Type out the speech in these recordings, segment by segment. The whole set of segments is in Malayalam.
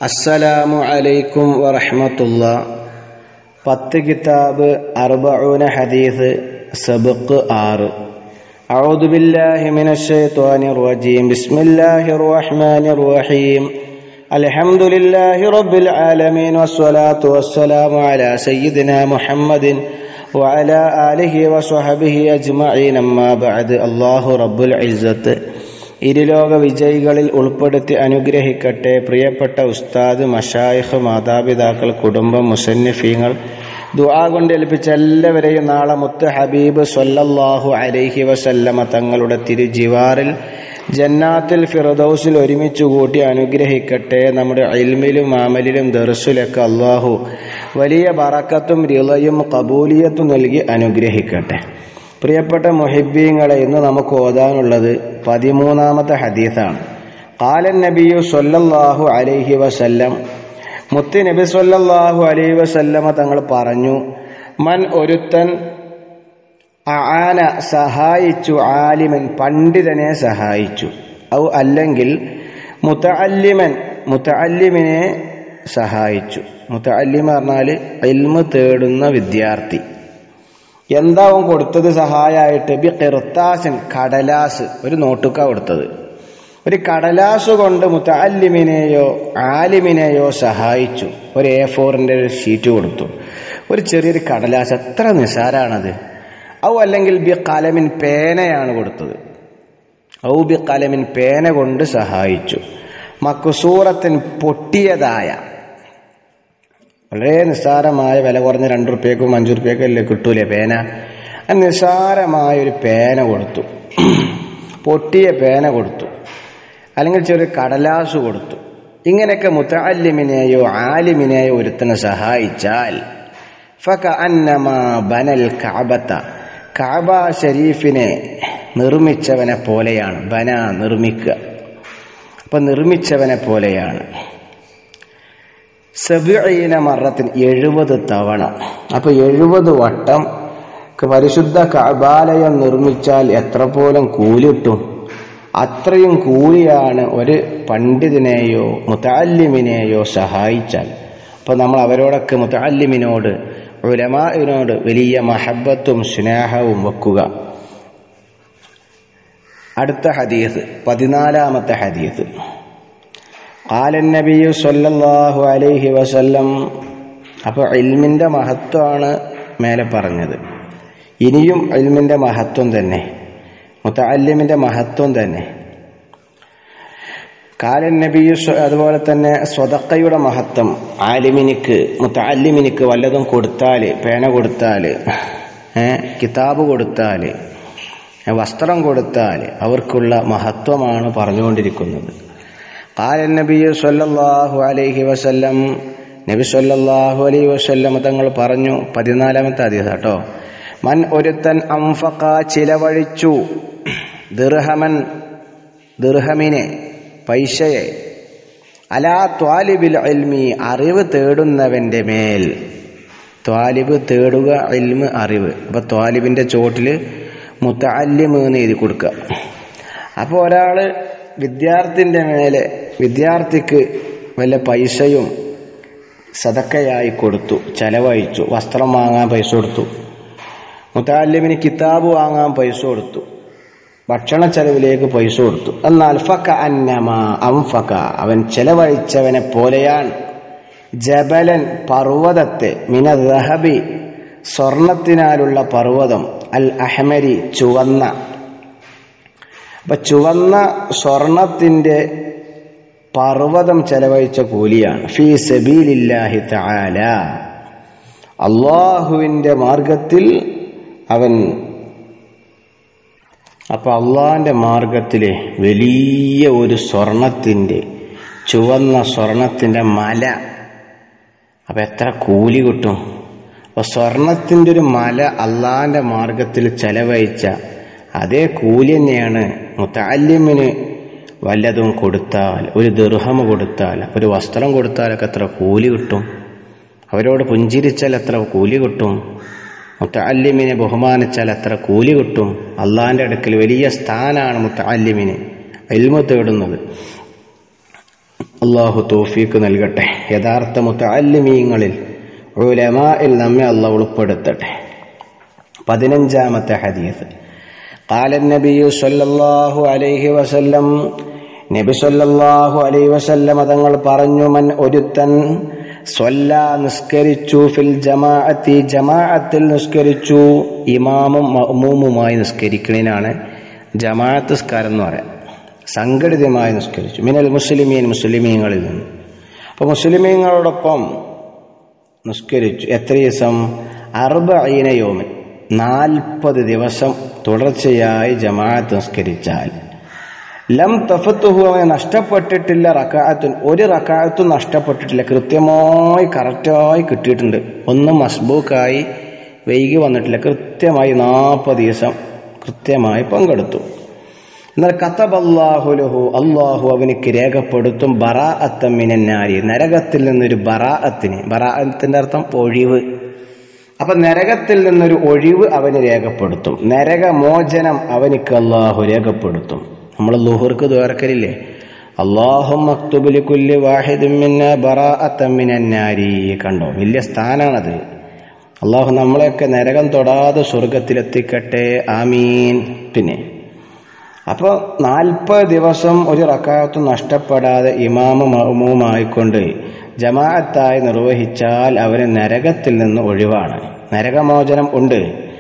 അസ്സലാമു അലൈക്കും വറഹ്മത്തുള്ള പത്ത് കിതാബ് അർബഊന ഹദീസ് സബക്ക് ആറ് أعوذ بالله من الشيطان الرجيم بسم الله الرحمن الرحيم الحمد لله رب العالمين والصلاة والسلام على سيدنا محمد وعلى آله وصحبه أجمعين أما بعد الله رب العزة ഇരുലോക വിജയികളിൽ ഉൾപ്പെടുത്തി അനുഗ്രഹിക്കട്ടെ പ്രിയപ്പെട്ട ഉസ്താദ് മഷായിഖ് മാതാപിതാക്കൾ കുടുംബം മുസന്നിഫീങ്ങൾ ദുആ കൊണ്ട് ഏൽപ്പിച്ച എല്ലാവരെയും നാളെ മുത്ത് ഹബീബ് സൊല്ലല്ലാഹു അലൈഹി വസല്ലമ തങ്ങളുടെ തിരുജിവാറിൽ ജന്നാത്തിൽ ഫിറദൌസിൽ ഒരുമിച്ച് കൂട്ടി അനുഗ്രഹിക്കട്ടെ നമ്മുടെ ഇൽമിലും ആമലിലും ദർസിലൊക്കെ അള്ളാഹു വലിയ ബറക്കത്തും റിളയും കബൂലിയത്തും നൽകി അനുഗ്രഹിക്കട്ടെ പ്രിയപ്പെട്ട മുഹിബീങ്ങളെ ഇന്ന് നമുക്ക് ഓതാനുള്ളത് പതിമൂന്നാമത്തെ ഹദീസാണ് കാലൻ നബിയു സൊല്ലല്ലാഹു അലൈഹി വസല്ലം മുത്ത് നബി സൊല്ലല്ലാഹു അലൈഹി വസല്ലമ തങ്ങൾ പറഞ്ഞു മൻ ഒരുത്തൻ ആന സഹായിച്ചു ആലിമൻ പണ്ഡിതനെ സഹായിച്ചു ഔ അല്ലെങ്കിൽ മുത്തഅല്ലിമൻ മുത്തഅല്ലിമിനെ സഹായിച്ചു മുത്തഅല്ലിമ പറഞ്ഞാൽ ഇൽമ് തേടുന്ന വിദ്യാർത്ഥി എന്താ അവൻ കൊടുത്തത് സഹായമായിട്ട് ബി കിർത്താസൻ കടലാസ് ഒരു നോട്ടുക്ക കൊടുത്തത് ഒരു കടലാസ് കൊണ്ട് മുത്തല്ലിമിനെയോ ആലിമിനെയോ സഹായിച്ചു ഒരു എ ഫോറിൻ്റെ ഒരു ഷീറ്റ് കൊടുത്തു ഒരു ചെറിയൊരു കടലാസ് എത്ര നിസാരാണത് ഔ അല്ലെങ്കിൽ ബി കലമിൻ പേനയാണ് കൊടുത്തത് ഔ ബി കലമിൻ പേന കൊണ്ട് സഹായിച്ചു മക്കുസൂറത്തിൻ പൊട്ടിയതായ വളരെ നിസ്സാരമായ വില കുറഞ്ഞ രണ്ട് റുപ്യക്കും അഞ്ചു റുപ്യക്കും അല്ലേ കിട്ടൂലേ പേന ആ നിസ്സാരമായ ഒരു പേന കൊടുത്തു പൊട്ടിയ പേന കൊടുത്തു അല്ലെങ്കിൽ ചെറിയ കടലാസ് കൊടുത്തു ഇങ്ങനെയൊക്കെ മുത്തല്ലിമിനെയോ ആലിമിനെയോ ഒരുത്തനെ സഹായിച്ചാൽ ഫക അന്നമാ ബനൽ കാബത്ത കാബ ഷരീഫിനെ നിർമ്മിച്ചവനെ പോലെയാണ് ബന നിർമ്മിക്കുക അപ്പൊ നിർമ്മിച്ചവനെ പോലെയാണ് സബീന മറത്തിന് എഴുപത് തവണ അപ്പൊ എഴുപത് വട്ടം പരിശുദ്ധ കബാലയം നിർമ്മിച്ചാൽ എത്ര പോലും കൂലിട്ടും അത്രയും കൂലിയാണ് ഒരു പണ്ഡിതനെയോ മുത്താലിമിനെയോ സഹായിച്ചാൽ അപ്പോൾ നമ്മൾ അവരോടൊക്കെ മുത്താലിമിനോട് ഉലമാവിനോട് വലിയ മഹബത്തും സ്നേഹവും വെക്കുക അടുത്ത ഹദീസ് പതിനാലാമത്തെ ഹദീസ് قال النبي صلى الله عليه وسلم അപ്പോൾ ഇൽമിൻ്റെ മഹത്വമാണ് മേലെ പറഞ്ഞത് ഇനിയും ഇൽമിൻ്റെ മഹത്വം തന്നെ മുത്തല്ലിമിൻ്റെ മഹത്വം തന്നെ കാലൻ നബി അതുപോലെ തന്നെ സ്വതക്കയുടെ മഹത്വം ആലിമിനിക്ക് മുത്തല്ലിമിനിക്ക് വല്ലതും കൊടുത്താൽ പേന കൊടുത്താൽ കിതാബ് കൊടുത്താൽ വസ്ത്രം കൊടുത്താൽ അവർക്കുള്ള മഹത്വമാണ് പറഞ്ഞുകൊണ്ടിരിക്കുന്നത് കാലൻ നബി സല്ലല്ലാഹു അലൈഹി വസല്ലം നബി സല്ലല്ലാഹു അലൈഹി വസല്ലം തങ്ങൾ പറഞ്ഞു പതിനാലാമത്തെ ഹദീസ് കേട്ടോ മൻ ഒരുത്തൻ അംഫക ചിലവഴിച്ചു ദിർഹമൻ ദിർഹമിനെ പൈസയെ അലാ ത്വാലിബിൽ ഇൽമി അറിവ് തേടുന്നവൻ്റെ മേൽ ത്വാലിബ് തേടുക ഇൽമ് അറിവ് അപ്പോൾ ത്വാലിബിൻ്റെ ചോട്ടിൽ മുത്തല്ലിമ് എന്ന് എഴുതി കൊടുക്കുക അപ്പോൾ ഒരാൾ വിദ്യാർത്ഥിൻ്റെ മേലെ വിദ്യാർത്ഥിക്ക് വല്ല പൈസയും സതക്കയായി കൊടുത്തു ചെലവഴിച്ചു വസ്ത്രം വാങ്ങാൻ പൈസ കൊടുത്തു മുത്താലിമിന് കിതാബ് വാങ്ങാൻ പൈസ കൊടുത്തു ഭക്ഷണ ചെലവിലേക്ക് പൈസ കൊടുത്തു എന്നാൽ ഫക്ക അന്നമ അംഫക്ക അവൻ ചെലവഴിച്ചവനെ പോലെയാണ് ജബലൻ പർവ്വതത്തെ മിന റഹബി സ്വർണത്തിനാലുള്ള പർവ്വതം അൽ അഹമരി ചുവന്ന അപ്പൊ ചുവന്ന സ്വർണത്തിന്റെ പർവ്വതം ചെലവഴിച്ച കൂലിയാണ് ഫീ സബീലില്ലാഹി തആല അള്ളാഹുവിൻ്റെ മാർഗത്തിൽ അവൻ അപ്പൊ അള്ളാഹിൻ്റെ മാർഗത്തിലെ വലിയ ഒരു സ്വർണത്തിൻ്റെ ചുവന്ന സ്വർണത്തിൻ്റെ മല അപ്പൊ എത്ര കൂലി കിട്ടും അപ്പൊ സ്വർണത്തിൻ്റെ ഒരു മല അള്ളാഹിൻ്റെ മാർഗത്തിൽ ചെലവഴിച്ച അതേ കൂലി തന്നെയാണ് മുത്താലിമിന് വല്ലതും കൊടുത്താൽ ഒരു ദീർഹമ കൊടുത്താൽ ഒരു വസ്ത്രം കൊടുത്താലൊക്കെ എത്ര കൂലി കിട്ടും അവരോട് പുഞ്ചിരിച്ചാൽ എത്ര കൂലി കിട്ടും മുത്തല്ലിമിനെ ബഹുമാനിച്ചാൽ എത്ര കൂലി കിട്ടും അള്ളാഹിൻ്റെ അടുക്കൽ വലിയ സ്ഥാനാണ് മുത്തല്ലിമിന് എൽമ തേടുന്നത് അള്ളാഹു തോഫീക്ക് നൽകട്ടെ യഥാർത്ഥ മുത്തല്ലിമീങ്ങളിൽ ഉലമായിൽ നമ്മെ അള്ളാഹ് ഉൾപ്പെടുത്തട്ടെ പതിനഞ്ചാമത്തെ ഹദീസ് قال النبي صلى الله عليه وسلم നബി സല്ലല്ലാഹു അലൈഹി വസല്ലം തങ്ങൾ പറഞ്ഞു മൻ ഒരുത്തൻ സ്വല്ല നിസ്കരിച്ചു ഫിൽ ജമാഅത്തി ജമാഅത്തിൽ നിസ്കരിച്ചു ഇമാമും മഅ്മൂമുമായി നിസ്കരിക്കുന്നതിനാണ് ജമാഅത്ത് നിസ്കാരം എന്ന് പറയാം സംഘടിതമായി നിസ്കരിച്ചു മിനൽ മുസ്ലിമീൻ മുസ്ലിമീങ്ങളിൽ നിന്ന് അപ്പോൾ മുസ്ലിമീങ്ങളോടൊപ്പം നിസ്കരിച്ചു എത്ര ദിവസം അറുബീന യോമൻ നാൽപ്പത് ദിവസം തുടർച്ചയായി ജമാഅത്ത് നിസ്കരിച്ചാൽ ലം തഫത്തുഹു അവന് നഷ്ടപ്പെട്ടിട്ടില്ല റക്കാത്തുൻ ഒരു റക്കാത്തും നഷ്ടപ്പെട്ടിട്ടില്ല കൃത്യമായി കറക്റ്റായി കിട്ടിയിട്ടുണ്ട് ഒന്നും മസ്ബൂക്കായി വൈകി വന്നിട്ടില്ല കൃത്യമായി നാൽപ്പത് ദിവസം കൃത്യമായി പങ്കെടുത്തു എന്നാൽ കത്തബല്ലാഹുലഹു അള്ളാഹു അവനിക്ക് രേഖപ്പെടുത്തും ബറാ അത്തമ്മിനാരി നരകത്തിൽ നിന്നൊരു ബറാഅത്തിന് ബറാഅത്തിന്റെ അർത്ഥം ഒഴിവ് അപ്പൊ നരകത്തിൽ നിന്നൊരു ഒഴിവ് അവന് രേഖപ്പെടുത്തും നരകമോചനം അവനിക്ക് അള്ളാഹു രേഖപ്പെടുത്തും നമ്മൾ ലുഹുർക്ക് ദ്വാരക്കലില്ലേ അള്ളാഹും മക്തുബുലി കുല്ലി വാഹിദുമിന്ന ബറാഅത്തമ്മിനാരി കണ്ടോ വലിയ സ്ഥാനാണത് അള്ളാഹു നമ്മളെയൊക്കെ നരകം തൊടാതെ സ്വർഗത്തിലെത്തിക്കട്ടെ ആമീൻ പിന്നെ അപ്പോൾ നാൽപ്പത് ദിവസം ഒരു റക്കാത്തും നഷ്ടപ്പെടാതെ ഇമാമ മഹ്മൂമായിക്കൊണ്ട് ജമാഅത്തായി നിർവഹിച്ചാൽ അവന് നരകത്തിൽ നിന്ന് ഒഴിവാണ് നരകമോചനം ഉണ്ട്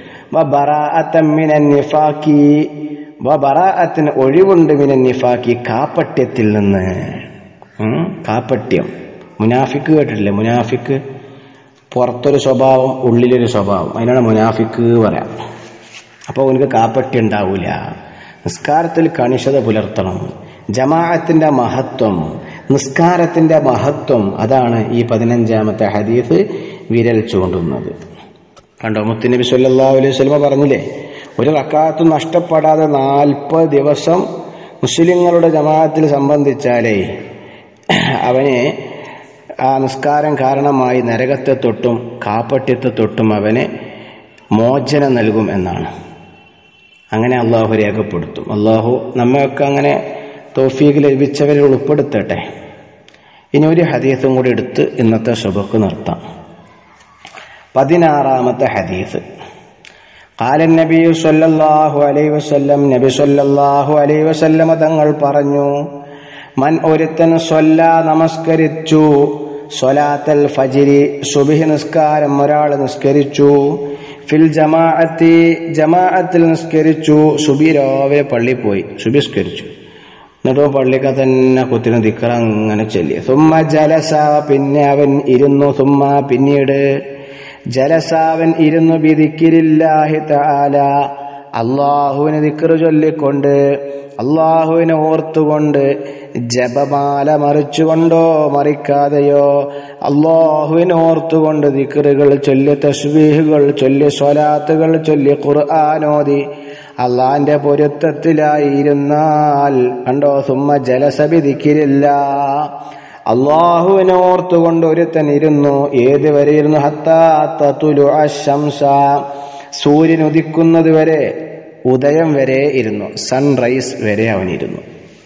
നിഫാക്കി ബറാഅത്തിന് ഒഴിവുണ്ട് മിനൻ നിഫാക്കി കാപ്പട്യത്തിൽ നിന്ന് ഉം, കാപ്പട്യം മുനാഫിക്ക് കേട്ടിട്ടില്ലേ മുനാഫിക്ക് പുറത്തൊരു സ്വഭാവം ഉള്ളിലൊരു സ്വഭാവം അതിനാണ് മുനാഫിക്ക് പറയാം അപ്പോൾ അവനക്ക് കാപ്പട്യം ഉണ്ടാവില്ല നിസ്കാരത്തിൽ കണിശത പുലർത്തണം ജമാഅത്തിന്റെ മഹത്വം നിസ്കാരത്തിന്റെ മഹത്വം അതാണ് ഈ പതിനഞ്ചാമത്തെ ഹദീസ് വിരൽ ചൂണ്ടുന്നത് കണ്ടോ മുത്തുനബി സല്ലല്ലാഹു അലൈഹി വസല്ലമ പറഞ്ഞില്ലേ ഒരു റക്കാത്തും നഷ്ടപ്പെടാതെ നാൽപ്പത് ദിവസം മുസ്ലിങ്ങളുടെ ജമാഅത്തിൽ സംബന്ധിച്ചാലേ അവനെ ആ നിസ്കാരം കാരണമായി നരകത്തെ തൊട്ടും കാപ്പട്യത്തെ തൊട്ടും അവന് മോചനം നൽകും എന്നാണ് അങ്ങനെ അള്ളാഹു രേഖപ്പെടുത്തും അള്ളാഹു നമ്മയൊക്കെ അങ്ങനെ തോഫീക്ക് ലഭിച്ചവരെ ഉൾപ്പെടുത്തട്ടെ ഇനി ഒരു ഹദീസും കൂടി എടുത്ത് ഇന്നത്തെ ശുഭക്ക് നിർത്താം പതിനാറാമത്തെ ഹദീസ് قال النبي صلى الله عليه وسلم നബി സല്ലല്ലാഹു അലൈഹി വസല്ലമ തങ്ങൾ പറഞ്ഞു മൻ ഒരുത്തൻ സ്വല്ല നമസ്കരിച്ചു സ്വലാത്തൽ ഫജിരി സുബിഹി നിസ്കാരം ഒരാൾ നിസ്കരിച്ചു ഫിൽ ജമാഅത്തി ജമാഅത്തിൽ നിസ്കരിച്ചു സുബി രാവിലെ പള്ളി പോയി സുബി നിസ്കരിച്ചു എന്നിട്ട് പള്ളിക്ക തന്നെ കുത്തിന ദിക്കറ അങ്ങനെ ചൊല്ലി സുമ്മ ജലസ പിന്നെ അവൻ ഇരുന്നു സുമ്മ പിന്നീട് ജലസാവൻ ഇരുന്നു ബിദിക്കിരില്ലാഹി തആല അള്ളാഹുവിനെ ദിക്കറ് ചൊല്ലിക്കൊണ്ട് അള്ളാഹുവിനെ ഓർത്തുകൊണ്ട് ജപമാല മറിച്ചുകൊണ്ടോ മറിക്കാതെയോ അള്ളാഹുവിനെ ഓർത്തുകൊണ്ട് ദിക്കറുകൾ ചൊല്ലി തസ്ബീഹുകൾ ചൊല്ലി സ്വലാത്തുകൾ ചൊല്ലി ഖുർആാനോദി അള്ളാന്റെ പൊരുത്തത്തിലായിരുന്നാൽ കണ്ടോ സുമ്മ ജലസബി ദിക്കിരില്ല അള്ളാഹുവിനെ ഓർത്തുകൊണ്ട് ഒരുത്തൻ ഇരുന്നു ഏത് വരെ ഇരുന്നു ഹത്താത്തുലു അശംസ സൂര്യൻ ഉദിക്കുന്നത് വരെ ഉദയം വരെ ഇരുന്നു സൺറൈസ് വരെ അവനിരുന്നു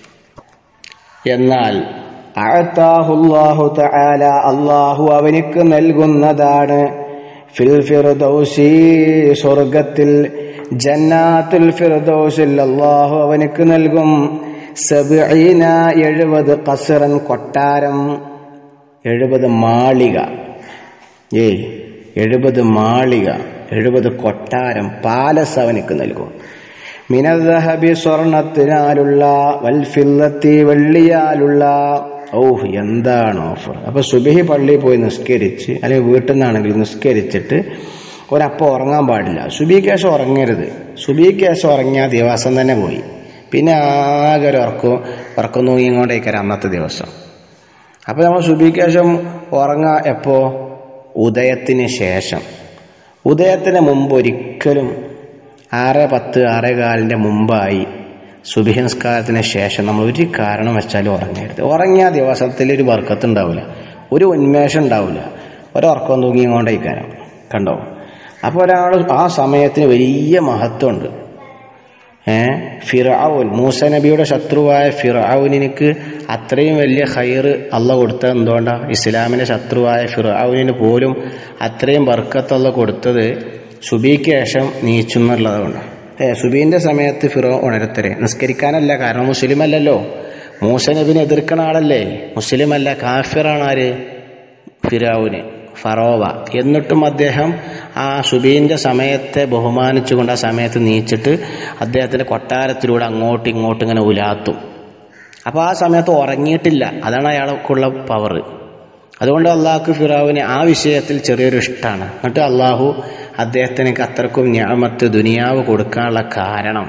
എന്നാൽ അഅതാഹുല്ലാഹു തആല അള്ളാഹു അവനിക്ക് നൽകുന്നതാണ് ഫിൽ ഫിർദൗസി സ്വർഗത്തിൽ ജന്നാത്തുൽ ഫിർദൗസിൽ അള്ളാഹു അവനിക്ക് നൽകും സബീന എഴുപത് കസറൻ കൊട്ടാരം എഴുപത് മാളിക ഏയ് എഴുപത് മാളിക എഴുപത് കൊട്ടാരം പാലസ് അവനിക്ക് നൽകും മിനദഹബി സ്വർണത്തിനാലുള്ള വൽഫില്ലത്തി വെള്ളിയാലുള്ള ഓഹ് എന്താണ് ഓഫർ അപ്പൊ സുബഹി പള്ളിയിൽ പോയി നിസ്കരിച്ച് അല്ലെങ്കിൽ വീട്ടിൽ നിന്നാണെങ്കിൽ നിസ്കരിച്ചിട്ട് ഒരപ്പം ഉറങ്ങാൻ പാടില്ല സുബിക്ക് ശേഷം ഉറങ്ങരുത് സുബിക്ക് ശേഷം ഉറങ്ങിയ ദിവസം തന്നെ പോയി പിന്നെ ആകെ ഒരു ഉറക്കം ഉറക്കം തൂങ്ങിക്കൊണ്ടേക്കാരം അന്നത്തെ ദിവസം അപ്പോൾ നമ്മൾ സുബിക്ക് ശേഷം ഉറങ്ങാ എപ്പോ ഉദയത്തിന് ശേഷം ഉദയത്തിന് മുമ്പ് ഒരിക്കലും ആറ് പത്ത് ആറേ കാലിൻ്റെ മുമ്പായി സുബഹി നിസ്കാരത്തിന് ശേഷം നമ്മൾ ഒരു കാരണം വെച്ചാലും ഉറങ്ങരുത് ഉറങ്ങിയ ദിവസത്തിൽ ഒരു വർക്കത്ത് ഉണ്ടാവില്ല ഒരു ഉന്മേഷം ഉണ്ടാവില്ല ഒരുറക്കം തൂങ്ങിക്കൊണ്ടേക്കാരം കണ്ടോ അപ്പോൾ ഒരാൾ ആ സമയത്തിന് വലിയ മഹത്വമുണ്ട് ഏ ഫിറൌൻ മൂസ നബിയുടെ ശത്രുവായ ഫിറൌനിക്ക് അത്രയും വലിയ ഹൈർ അല്ല കൊടുത്തത് എന്തുകൊണ്ടാണ് ഇസ്ലാമിന്റെ ശത്രുവായ ഫിറൌനിന് പോലും അത്രയും ബർക്കത്ത് അല്ല കൊടുത്തത് സുബിക്ക് ശേഷം നീച്ചുന്നുള്ളതുകൊണ്ട് ഏ സുബീന്റെ സമയത്ത് ഫിറോ ഉണരത്തരെ നിസ്കരിക്കാനല്ല കാരണം മുസ്ലിം അല്ലല്ലോ മൂസ നബിനെ എതിർക്കണ ആളല്ലേ മുസ്ലിം അല്ല കാഫിറാണ് ആര് ഫിറാവുന് ഫറോവ എന്നിട്ടും അദ്ദേഹം ആ സുബീന്റെ സമയത്തെ ബഹുമാനിച്ചുകൊണ്ട് ആ സമയത്ത് നീച്ചിട്ട് അദ്ദേഹത്തിന്റെ കൊട്ടാരത്തിലൂടെ അങ്ങോട്ടും ഇങ്ങോട്ടും ഇങ്ങനെ ഉലാത്തും അപ്പോൾ ആ സമയത്ത് ഉറങ്ങിയിട്ടില്ല അതാണ് അയാൾക്കുള്ള പവർ അതുകൊണ്ട് അള്ളാഹ്ക്ക് ഫിറാവിന് ആ വിഷയത്തിൽ ചെറിയൊരു ഇഷ്ടമാണ് എന്നിട്ട് അള്ളാഹു അദ്ദേഹത്തിന് അത്രക്കും ഞാമത്ത് ദുനിയാവ് കൊടുക്കാനുള്ള കാരണം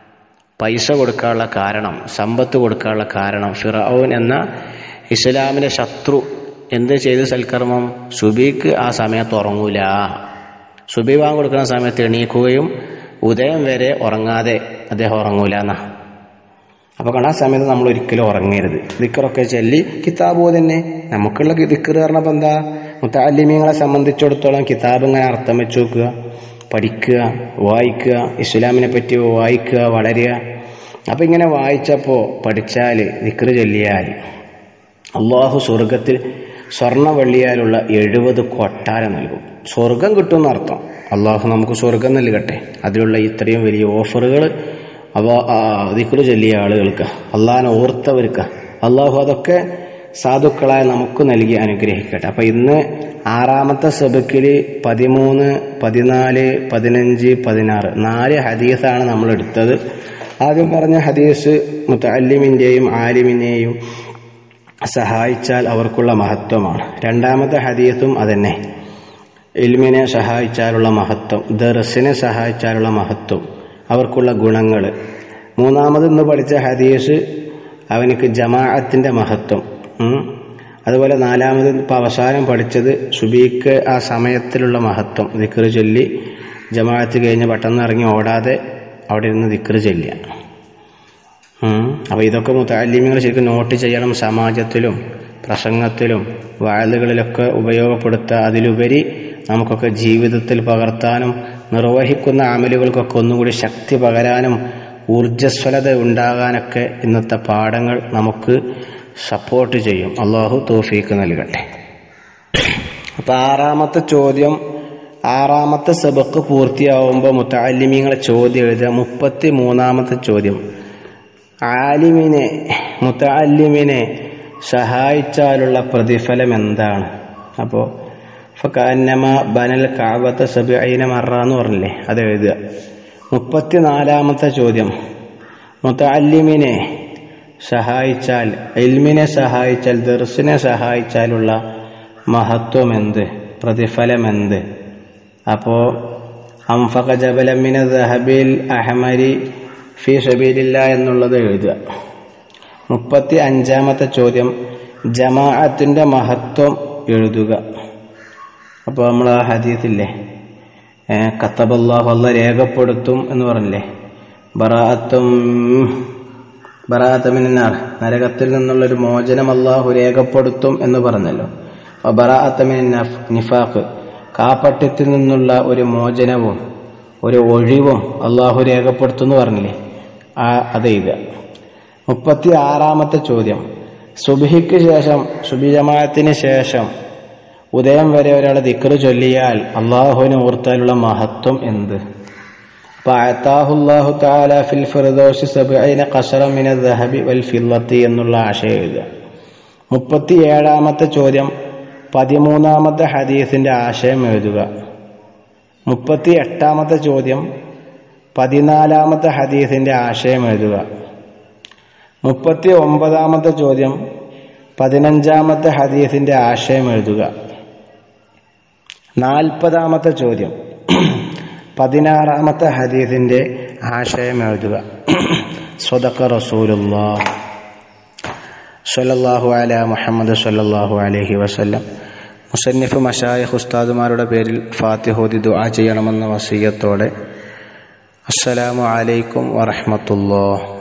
പൈസ കൊടുക്കാനുള്ള കാരണം സമ്പത്ത് കൊടുക്കാനുള്ള കാരണം ഫിറൌൻ എന്ന ഇസ്ലാമിന്റെ ശത്രു എന്ത് ചെയ്ത് സൽക്കർമ്മം സുബിക്ക് ആ സമയത്ത് ഉറങ്ങൂല സുബി വാങ്ങ് കൊടുക്കുന്ന സമയത്ത് എണീക്കുകയും ഉദയം വരെ ഉറങ്ങാതെ അദ്ദേഹം ഉറങ്ങൂല എന്നാ അപ്പൊ കണ്ട ആ സമയത്ത് നമ്മൾ ഒരിക്കലും ഉറങ്ങരുത് ദിക്കറൊക്കെ ചൊല്ലി കിതാബ് തന്നെ നമുക്കുള്ള ദിക്കർ പറഞ്ഞപ്പോൾ എന്താ മുത്താലിമീങ്ങളെ സംബന്ധിച്ചിടത്തോളം കിതാബ് ഇങ്ങനെ അർത്ഥം വെച്ച് നോക്കുക പഠിക്കുക വായിക്കുക ഇസ്ലാമിനെ പറ്റി വായിക്കുക വളരുക അപ്പം ഇങ്ങനെ വായിച്ചപ്പോൾ പഠിച്ചാൽ ദിക്കറ് ചൊല്ലിയാൽ അള്ളാഹു സ്വർഗത്തിൽ സ്വർണ്ണ വെള്ളിയാലുള്ള എഴുപത് കൊട്ടാരം നൽകും സ്വർഗം കിട്ടുമെന്ന് അർത്ഥം അള്ളാഹു നമുക്ക് സ്വർഗം നൽകട്ടെ അതിലുള്ള ഇത്രയും വലിയ ഓഫറുകൾ അവ ദിക്കറ് ചൊല്ലിയ ആളുകൾക്ക് അള്ളാഹിനെ ഓർത്തവർക്ക് അള്ളാഹു അതൊക്കെ സാധുക്കളായ നമുക്ക് നൽകി അനുഗ്രഹിക്കട്ടെ അപ്പം ഇന്ന് ആറാമത്തെ സബക്കില് പതിമൂന്ന് പതിനാല് പതിനഞ്ച് പതിനാറ് നാല് ഹദീസാണ് നമ്മൾ എടുത്തത് ആദ്യം പറഞ്ഞ ഹദീസ് മുത്തല്ലിമിൻ്റെയും ആലിമിനെയും സഹായിച്ചാൽ അവർക്കുള്ള മഹത്വമാണ് രണ്ടാമത്തെ ഹദീസും അതന്നെ ഇൽമിനെ സഹായിച്ചാലുള്ള മഹത്വം ദർസിനെ സഹായിച്ചാലുള്ള മഹത്വം അവർക്കുള്ള ഗുണങ്ങൾ മൂന്നാമത് ഇന്ന് പഠിച്ച ഹദീസ് അവനക്ക് ജമാഅത്തിൻ്റെ മഹത്വം ഉം. അതുപോലെ നാലാമത് ഇപ്പം അവസാനം പഠിച്ചത് സുബീക്ക് ആ സമയത്തിലുള്ള മഹത്വം ദിക്കർ ചൊല്ലി ജമാഅത്ത് കഴിഞ്ഞ് പെട്ടെന്ന് ഇറങ്ങി ഓടാതെ അവിടെ ഇരുന്ന് ദിക്കർ ചൊല്ലുക അപ്പോൾ ഇതൊക്കെ മുത്താലിമ്യങ്ങൾ ശരിക്കും നോട്ട് ചെയ്യണം സമാജത്തിലും പ്രസംഗത്തിലും വാഴലുകളിലൊക്കെ ഉപയോഗപ്പെടുത്തുക അതിലുപരി നമുക്കൊക്കെ ജീവിതത്തിൽ പകർത്താനും നിർവഹിക്കുന്ന അമലുകൾക്കൊക്കെ ഒന്നുകൂടി ശക്തി പകരാനും ഊർജ്ജസ്വലത ഉണ്ടാകാനൊക്കെ ഇന്നത്തെ പാഠങ്ങൾ നമുക്ക് സപ്പോർട്ട് ചെയ്യും അള്ളാഹു തോഫീക്ക് നൽകട്ടെ അപ്പം ആറാമത്തെ ചോദ്യം ആറാമത്തെ സബക്ക് പൂർത്തിയാവുമ്പോൾ മുത്താലിമീങ്ങളെ ചോദ്യം എഴുതുക മുപ്പത്തി മൂന്നാമത്തെ ചോദ്യം ആലിമിനെ മുത്തല്ലിമിനെ സഹായിച്ചാലുള്ള പ്രതിഫലം എന്താണ് അപ്പോൾ ഫക്കാന്നമ ബനൽ കാവത്ത സബൈന മറ എന്ന് പറഞ്ഞില്ലേ അത് എഴുതുക മുപ്പത്തിനാലാമത്തെ ചോദ്യം മുത്തല്ലിമിനെ സഹായിച്ചാൽ എൽമിനെ സഹായിച്ചാൽ ദർസിനെ സഹായിച്ചാലുള്ള മഹത്വം എന്ത് പ്രതിഫലം എന്ത് അപ്പോൾ അംഫക ജബലമിന ദഹബിൽ അഹമരി ഫി സബീലില്ല എന്നുള്ളത് എഴുതുക മുപ്പത്തി അഞ്ചാമത്തെ ചോദ്യം ജമാഅത്തിൻ്റെ മഹത്വം എഴുതുക അപ്പോൾ നമ്മൾ ആ ഹദീസില്ലേ കത്തബല്ലാഹു അല്ല രേഖപ്പെടുത്തും എന്ന് പറഞ്ഞില്ലേ ബറാഅത്തും ബറാഅത്തമിനാർ നരകത്തിൽ നിന്നുള്ളൊരു മോചനം അള്ളാഹു രേഖപ്പെടുത്തും എന്ന് പറഞ്ഞല്ലോ അപ്പോൾ ബറാഅത്തമിൻ നിഫാഖ് കാപ്പട്യത്തിൽ നിന്നുള്ള ഒരു മോചനവും ഒരു ഒഴിവും അള്ളാഹു രേഖപ്പെടുത്തും എന്ന് പറഞ്ഞില്ലേ ആ അത് എഴുതുക മുപ്പത്തി ആറാമത്തെ ചോദ്യം സുബിഹിക്ക് ശേഷം സുബി ജമാഅത്തിന് ശേഷം ഉദയം വരെ ഒരാൾ ദിക്റ് ചൊല്ലിയാൽ അള്ളാഹുവിനെ ഓർത്താലുള്ള മഹത്വം എന്ത് ഫഅതാഹുല്ലാഹു തആല ഫിൽ ഫിർദൗസി സബ്ഈന ഖസറ മിന ദഹബി വൽ ഫില്ലത്തി എന്നുള്ള ആശയം എഴുതുക മുപ്പത്തി ഏഴാമത്തെ ചോദ്യം പതിമൂന്നാമത്തെ ഹദീസിന്റെ ആശയം എഴുതുക മുപ്പത്തി എട്ടാമത്തെ ചോദ്യം പതിനാലാമത്തെ ഹദീസിന്റെ ആശയം എഴുതുക മുപ്പത്തി ഒമ്പതാമത്തെ ചോദ്യം പതിനഞ്ചാമത്തെ ഹദീസിന്റെ ആശയം എഴുതുക നാൽപ്പതാമത്തെ ചോദ്യം പതിനാറാമത്തെ ഹദീസിന്റെ ആശയം എഴുതുക സ്വതക്ക റസൂലുല്ലാ സല്ലല്ലാഹു അല മുഹമ്മദ് സല്ലല്ലാഹു അലൈഹി വസല്ലം മുസന്നിഫ് മഷായിഖ് ഉസ്താദുമാരുടെ പേരിൽ ഫാത്തിഹോദി ദുആ ചെയ്യണമെന്ന വസീയത്തോടെ അസ്സലാമു അലൈക്കും വറഹ്മത്തുള്ളാഹ്